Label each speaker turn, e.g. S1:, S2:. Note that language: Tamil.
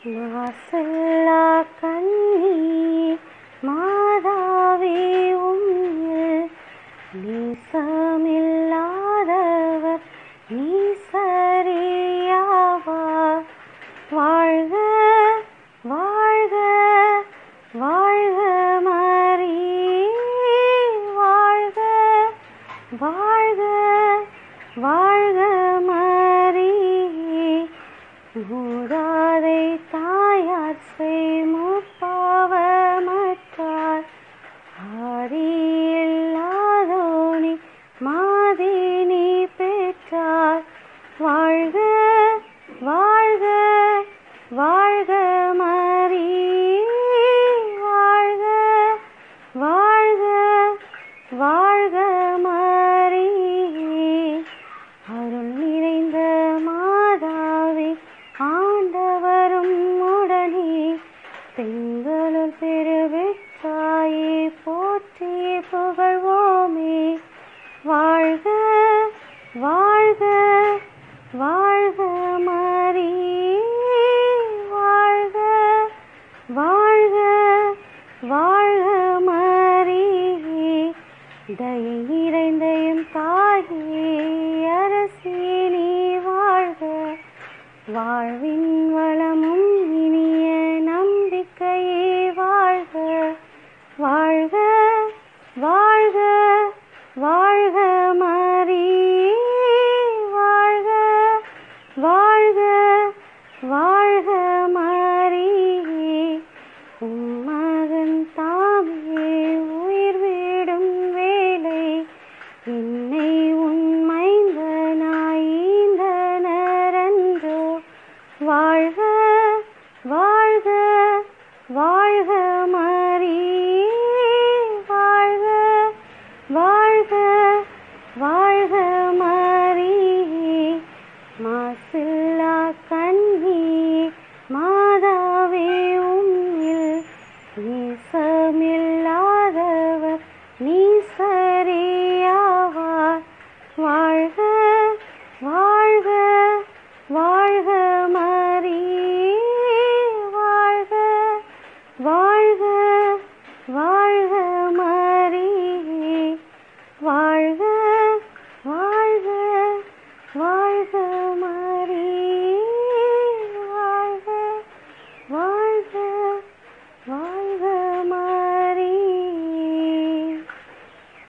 S1: மாசல்லா கண்ணி மாதாவே உம்மில் நீசமில்லாதவர் நீசரியாவார் வாழ்க வாழ்க வாழ்க மரி வாழ்க வாழ்க வாழ்க மரி மூடாதை தாயார் செய்முப்பாவமற்றார் ஆதியில்லாதோனி மாதினி பெற்றார் வாழ்க வாழ்க வாழ்க மரி வாழ்க வாழ்க வாழ்க மரி அருள் நிறைந்த மாதாவே ஆண்டவரும் உடனே பெண்களுள் பெருவிட்டாயே போற்றி புகழ்வோமே வாழ்க வாழ்க வாழ்க மரி வாழ்க வாழ்க வாழ்க மரி தயை நிறைந்தையும் தாயே அரசி நீ வாழ்க வாழ்வின் வளமும் இனிய நம்பிக்கையே வாழ்க வாழ்க வாழ்க வாழ்க மரி வாழ்க வாழ்க வாழ்க மரி உம்மகன் தாமே உயிர் விடும் வேலை என்னை உண்மைந்தனாய்ந்தனரன்றோ வாழ்க வாழ்க வாழ்க மரி வாழ்க வாழ்க வாழ்க மரி மாசில்லா கண்ணி மாதாவே உம்மில் நீசமில்லாதவர் நீசரியாவார் வாழ்க வாழ்க வாழ்க மரி வாழ்க வாழ்க வாழ்க மரி வாழ்க